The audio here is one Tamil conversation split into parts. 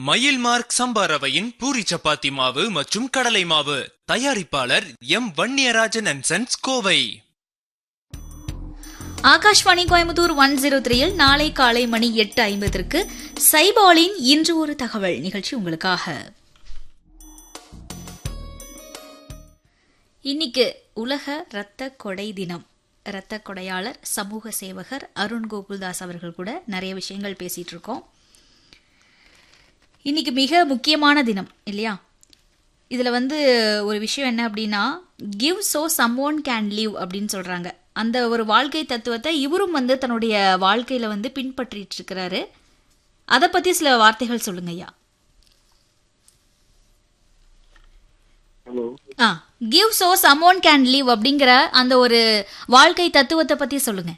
மயில் மார்க் சம்பா ரவையின் பூரி சப்பாத்தி மாவு மற்றும் கடலை மாவு தயாரிப்பாளர் M Vanniyarajan and sons Kovai Akashvani Coimbatore one zero த்ரீயில் நாளை காலை மணி எட்டு ஐம்பதற்கு சைபாலின் இன்று ஒரு தகவல் நிகழ்ச்சி உங்களுக்காக இன்னைக்கு உலக இரத்த கொடை தினம் இரத்த கொடையாளர் சமூக சேவகர் அருண் கோகுல்தாஸ் அவர்கள் கூட நிறைய விஷயங்கள் பேசிட்டு இருக்கோம் இன்னைக்கு மிக முக்கியமான தினம் இல்லையா இதில் வந்து ஒரு விஷயம் என்ன அப்படின்னா give so someone can live அப்படின்னு சொல்கிறாங்க அந்த ஒரு வாழ்க்கை தத்துவத்தை இவரும் வந்து தன்னுடைய வாழ்க்கையில் வந்து பின்பற்றிட்டு இருக்கிறாரு அதை பற்றி சில வார்த்தைகள் சொல்லுங்க ஐயா hello ah give so someone can live அப்படிங்கிற அந்த ஒரு வாழ்க்கை தத்துவத்தை பற்றி சொல்லுங்க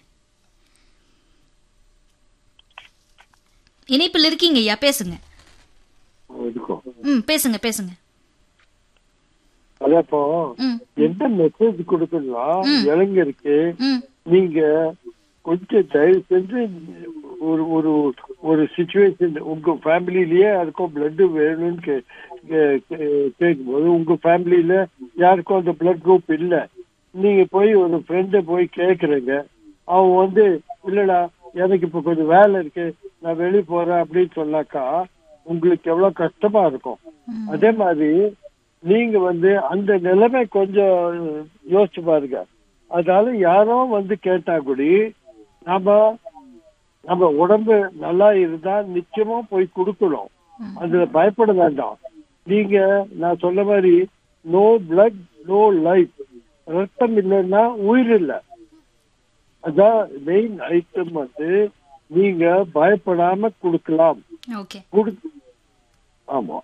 இணைப்பில் இருக்கீங்க ஐயா பேசுங்க இருக்கும் ம் பேசுங்க பேசுங்க அதான் இப்போ ம் என்ன மெசேஜ் கொடுக்கலாம் இளைஞருக்கு ம் நீங்க கொஞ்சம் தயவு செஞ்சு ஒரு ஒரு ஒரு சுச்சுவேஷன் உங்க ஃபேமிலிலயே யாருக்கும் பிளட் வேணும்னு கே- கே- கே- கேட்கும்போது உங்க ஃபேமிலியில யாருக்கும் அந்த பிளட் குரூப் இல்ல நீங்க போய் ஒரு ஃப்ரெண்ட போய் கேக்குறீங்க அவன் வந்து இல்லடா எனக்கு இப்ப கொஞ்சம் வேலை இருக்கு நான் வெளியே போறேன் அப்படின்னு சொன்னாக்கா உங்களுக்கு எவ்வளவு கஷ்டமா இருக்கும் அதே மாதிரி நீங்க வந்து அந்த நிலைமை கொஞ்சம் யோசிச்சு பாருங்க அதனால யாரோ வந்து கேட்டா கூட நாம நம்ம உடம்பு நல்லா இருந்தா நிச்சயமா போய் கொடுக்கணும் அதுல பயப்பட வேண்டாம் நீங்க நான் சொன்ன மாதிரி நோ பிளட் நோ லைஃப் ரத்தம் இல்லைன்னா உயிர் இல்லை அதான் மெயின் ஐட்டம் வந்து நீங்க பயப்படாம கொடுக்கலாம் ஓகே குடு ஆமா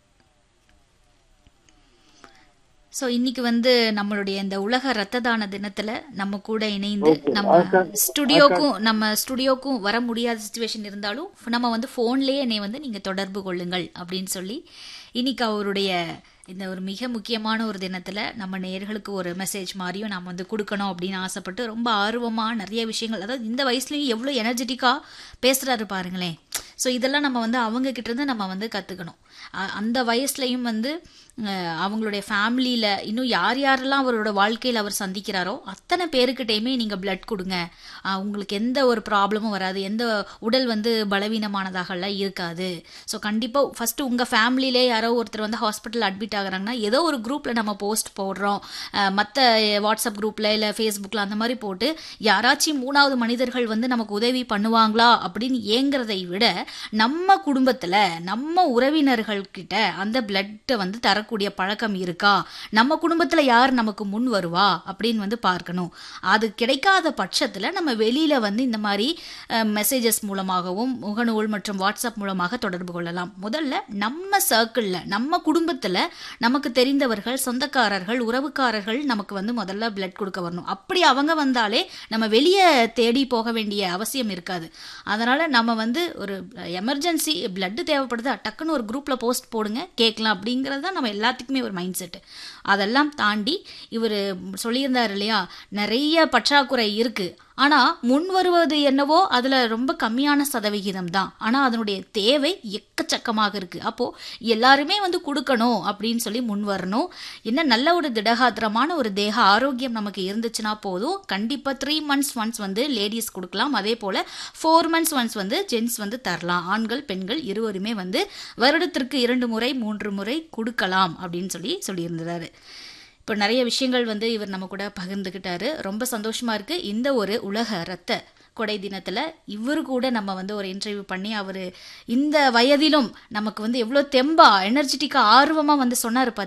ஸோ இன்னைக்கு வந்து நம்மளுடைய இந்த உலக ரத்த தான தினத்துல நம்ம கூட இணைந்து Okay. நம்ம ஆகா- ஸ்டுடியோக்கும் நம்ம ஸ்டுடியோக்கும் வர முடியாத சுச்சுவேஷன் இருந்தாலும் நம்ம வந்து ஃபோன்லேயே என்னை வந்து நீங்க தொடர்பு கொள்ளுங்கள் அப்படின்னு சொல்லி இன்னைக்கு அவருடைய இந்த ஒரு மிக முக்கியமான ஒரு தினத்துல நம்ம நேயர்களுக்கு ஒரு மெசேஜ் மாதிரியும் நம்ம வந்து கொடுக்கணும் அப்படின்னு ஆசைப்பட்டு ரொம்ப ஆர்வமா நிறைய விஷயங்கள் அதாவது இந்த வயசுலயும் எவ்வளோ எனர்ஜெட்டிக்கா பேசுறாரு பாருங்களேன் ஸோ இதெல்லாம் நம்ம வந்து அவங்க கிட்ட இருந்து நம்ம வந்து கத்துக்கணும் அ- அந்த வயசுலயும் வந்து அஹ், அவங்களுடைய ஃபேமிலியில இன்னும் யார் யாரெல்லாம் அவரோட வாழ்க்கையில் அவர் சந்திக்கிறாரோ அத்தனை பேருக்கிட்டையுமே நீங்க blood கொடுங்க அஹ், உங்களுக்கு எந்த ஒரு ப்ராப்ளமும் வராது எந்த உடல் வந்து பலவீனமானதாகலாம் இருக்காது ஸோ கண்டிப்பா ஃபர்ஸ்ட் உங்க ஃபேமிலியிலே யாரோ ஒருத்தர் வந்து ஹாஸ்பிட்டல் அட்மிட் ஆகுறாங்கன்னா ஏதோ ஒரு குரூப்ல நம்ம போஸ்ட் போடுறோம் அஹ், மத்த வாட்ஸ்அப் குரூப்ல இல்ல ஃபேஸ்புக்ல அந்த மாதிரி போட்டு யாராச்சும் மூணாவது மனிதர்கள் வந்து நமக்கு உதவி பண்ணுவாங்களா அப்படின்னு ஏங்குறதை விட நம்ம குடும்பத்துல நம்ம உறவினர்கள் கிட்ட அந்த பிளட்டை வந்து தரக்கூடிய பழக்கம் இருக்கா நம்ம குடும்பத்துல யார் நமக்கு முன் வருவா அப்படின்னு வந்து பார்க்கணும் அது கிடைக்காத பட்சத்துல நம்ம வெளியில வந்து இந்த மாதிரி மெசேஜஸ் மூலமாகவும் முகநூல் மற்றும் வாட்ஸ்அப் மூலமாக தொடர்பு கொள்ளலாம் முதல்ல நம்ம சர்க்கிள்ல நம்ம குடும்பத்துல நமக்கு தெரிந்தவர்கள் சொந்தக்காரர்கள் உறவுக்காரர்கள் நமக்கு வந்து முதல்ல பிளட் கொடுக்க வரணும் அப்படி அவங்க வந்தாலே நம்ம வெளியே தேடி போக வேண்டிய அவசியம் இருக்காது அதனால நம்ம வந்து ஒரு எமர்ஜென்சி பிளட் தேவைப்படுதா டக்குன்னு ஒரு குரூப்ல போஸ்ட் போடுங்க கேட்கலாம் அப்படிங்கிறது தான் நம்ம எல்லாத்துக்குமே ஒரு மைண்ட் செட்டு அதெல்லாம் தாண்டி இவர் சொல்லியிருந்தார் இல்லையா நிறைய பற்றாக்குறை இருக்கு ஆனா முன் வருவது என்னவோ அதுல ரொம்ப கம்மியான சதவிகிதம் தான் ஆனா அதனுடைய தேவை எக்கச்சக்கமாக இருக்கு அப்போ எல்லாருமே வந்து கொடுக்கணும் அப்படின்னு சொல்லி முன் வரணும் என்ன நல்ல ஒரு திடகாத்திரமான ஒரு தேக ஆரோக்கியம் நமக்கு இருந்துச்சுன்னா போதும் கண்டிப்பா த்ரீ மந்த்ஸ் ஒன்ஸ் வந்து லேடிஸ் கொடுக்கலாம் அதே போல ஃபோர் மந்த்ஸ் ஒன்ஸ் வந்து ஜென்ஸ் வந்து தரலாம் ஆண்கள் பெண்கள் இருவருமே வந்து வருடத்திற்கு இரண்டு முறை மூன்று முறை கொடுக்கலாம் அப்படின்னு சொல்லி சொல்லியிருந்தாரு இப்போ நிறைய விஷயங்கள் வந்து இவர் நம்ம கூட பகிர்ந்துக்கிட்டாரு ரொம்ப சந்தோஷமா இருக்கு இந்த ஒரு உலக ரத்த கொடை தினத்துல இவரு கூட நம்ம வந்து ஒரு இன்டர்வியூ பண்ணி அவர் இந்த வயதிலும் நமக்கு வந்து எவ்வளோ தெம்பா எனர்ஜெட்டிக்கா ஆர்வமா வந்து சொன்னாரு